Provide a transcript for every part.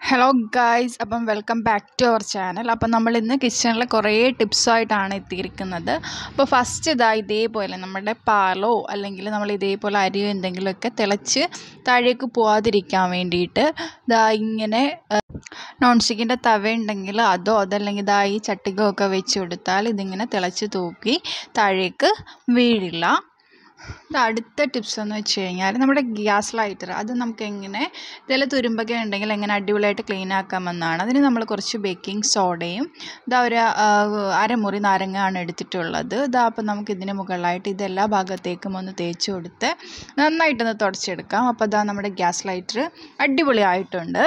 hello guys അപ്പം welcome back to our channel അപ്പം നമ്മൾ ഇന്ന് കിച്ചണിൽ കുറേ ടിപ്സുമായിട്ടാണ് എത്തിയിരിക്കുന്നത് അപ്പോൾ ഫസ്റ്റ് ഇതാ ഇതേപോലെ നമ്മുടെ പാലോ അല്ലെങ്കിൽ നമ്മൾ ഇതേപോലെ അരിയോ എന്തെങ്കിലുമൊക്കെ തിളച്ച് താഴേക്ക് പോവാതിരിക്കാൻ വേണ്ടിയിട്ട് ഇതാ ഇങ്ങനെ നോൺ സ്റ്റിക്കിൻ്റെ തവ ഉണ്ടെങ്കിൽ അതോ അതല്ലെങ്കിൽ ഇതാ ഈ ചട്ടികോ ഒക്കെ വെച്ച് കൊടുത്താൽ ഇതിങ്ങനെ തിളച്ച് തൂക്കി താഴേക്ക് വീഴില്ല ഇത് അടുത്ത ടിപ്സ് എന്ന് വെച്ച് കഴിഞ്ഞാൽ നമ്മുടെ ഗ്യാസ് ലൈറ്റർ അത് നമുക്ക് എങ്ങനെ ഇതിൽ തുരുമ്പൊക്കെ ഉണ്ടെങ്കിൽ എങ്ങനെ അടിപൊളിയായിട്ട് ക്ലീൻ ആക്കാമെന്നാണ് അതിന് നമ്മൾ കുറച്ച് ബേക്കിംഗ് സോഡയും ഇതാ ഒരു ആ, അരമുറി നാരങ്ങയാണ് എടുത്തിട്ടുള്ളത് ഇതാ അപ്പം നമുക്ക് ഇതിന് മുകളിലായിട്ട് ഇതെല്ലാ ഭാഗത്തേക്കും ഒന്ന് തേച്ച് കൊടുത്ത് നന്നായിട്ടൊന്ന് തുടച്ചെടുക്കാം അപ്പോൾ ഇതാ നമ്മുടെ ഗ്യാസ് ലൈറ്റർ അടിപൊളിയായിട്ടുണ്ട്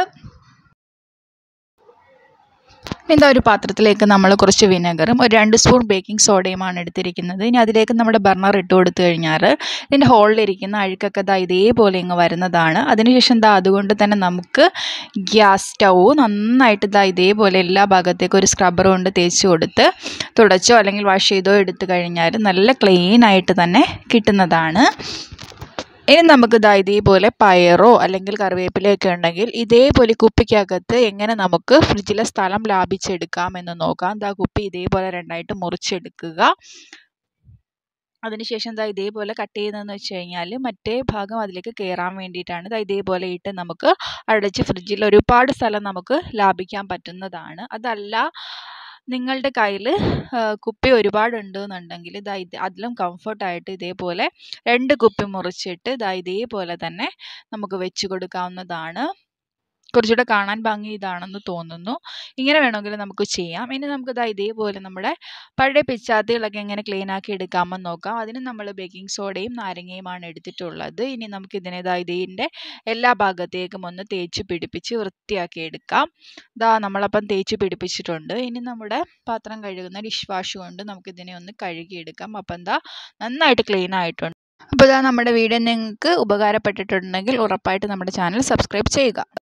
ഇതാ ഒരു പാത്രത്തിലേക്ക് നമ്മൾ കുറച്ച് വിനെഗറും ഒരു രണ്ട് സ്പൂൺ ബേക്കിംഗ് സോഡയുമാണ് എടുത്തിരിക്കുന്നത് ഇനി അതിലേക്ക് നമ്മുടെ ബർണർ ഇട്ട് കൊടുത്തു കഴിഞ്ഞാൽ ഇതിൻ്റെ ഹോളിലിരിക്കുന്ന അഴുക്കൊക്കെ ദാ ഇതേപോലെ ഇങ്ങ് വരുന്നതാണ് അതിനുശേഷം ദാ അതുകൊണ്ട് തന്നെ നമുക്ക് ഗ്യാസ് സ്റ്റൗ നന്നായിട്ട് ദാ ഇതേപോലെ എല്ലാ ഭാഗത്തേക്കും ഒരു സ്ക്രബ്ബർ കൊണ്ട് തേച്ച് കൊടുത്ത് തുടച്ചോ അല്ലെങ്കിൽ വാഷ് ചെയ്തോ എടുത്തു കഴിഞ്ഞാൽ നല്ല ക്ലീൻ ആയിട്ട് തന്നെ കിട്ടുന്നതാണ് ഇനി നമുക്ക് ഇതാ ഇതേപോലെ പയറോ അല്ലെങ്കിൽ കറിവേപ്പിലയൊക്കെ ഉണ്ടെങ്കിൽ ഇതേപോലെ കുപ്പിക്കകത്ത് എങ്ങനെ നമുക്ക് ഫ്രിഡ്ജിലെ സ്ഥലം ലാഭിച്ചെടുക്കാം എന്ന് നോക്കാം ഇതാ കുപ്പി ഇതേപോലെ രണ്ടായിട്ട് മുറിച്ചെടുക്കുക അതിനുശേഷം ഇതാ ഇതേപോലെ കട്ട് ചെയ്യുന്നതെന്ന് വെച്ച് കഴിഞ്ഞാൽ മറ്റേ ഭാഗം അതിലേക്ക് കയറാൻ വേണ്ടിയിട്ടാണ് ഇതാ ഇതേപോലെ ഇട്ട് നമുക്ക് അടച്ച് ഫ്രിഡ്ജിൽ ഒരുപാട് സ്ഥലം നമുക്ക് ലാഭിക്കാൻ പറ്റുന്നതാണ് അതല്ല നിങ്ങളുടെ കയ്യിൽ കുപ്പി ഒരുപാടുണ്ട് എന്നുണ്ടെങ്കിൽ ഇതാ ഇത് അതിലും കംഫർട്ടായിട്ട് ഇതേപോലെ രണ്ട് കുപ്പി മുറിച്ചിട്ട് ഇതാ ഇതേപോലെ തന്നെ നമുക്ക് വെച്ച് കൊടുക്കാവുന്നതാണ് കുറച്ചുകൂടെ കാണാൻ ഭംഗി ഇതാണെന്ന് തോന്നുന്നു ഇങ്ങനെ വേണമെങ്കിൽ നമുക്ക് ചെയ്യാം ഇനി നമുക്ക് ഇതാ ഇതേപോലെ നമ്മുടെ പഴയ പിച്ചാത്തികളൊക്കെ എങ്ങനെ ക്ലീൻ ആക്കി എടുക്കാമെന്ന് നോക്കാം അതിന് നമ്മൾ ബേക്കിംഗ് സോഡയും നാരങ്ങയുമാണ് എടുത്തിട്ടുള്ളത് ഇനി നമുക്ക് ഇതിനെ ഇതാ ഇതിൻ്റെ എല്ലാ ഭാഗത്തേക്കും ഒന്ന് തേച്ച് പിടിപ്പിച്ച് വൃത്തിയാക്കി എടുക്കാം ഇതാ നമ്മളപ്പം തേച്ച് പിടിപ്പിച്ചിട്ടുണ്ട് ഇനി നമ്മുടെ പാത്രം കഴുകുന്ന ഡിഷ് വാഷ് കൊണ്ട് നമുക്ക് ഇതിനെ ഒന്ന് കഴുകിയെടുക്കാം അപ്പം എന്താ നന്നായിട്ട് ക്ലീൻ ആയിട്ടുണ്ട് അപ്പോൾ ഇതാ നമ്മുടെ വീഡിയോ നിങ്ങൾക്ക് ഉപകാരപ്പെട്ടിട്ടുണ്ടെങ്കിൽ ഉറപ്പായിട്ട് നമ്മുടെ ചാനൽ സബ്സ്ക്രൈബ് ചെയ്യുക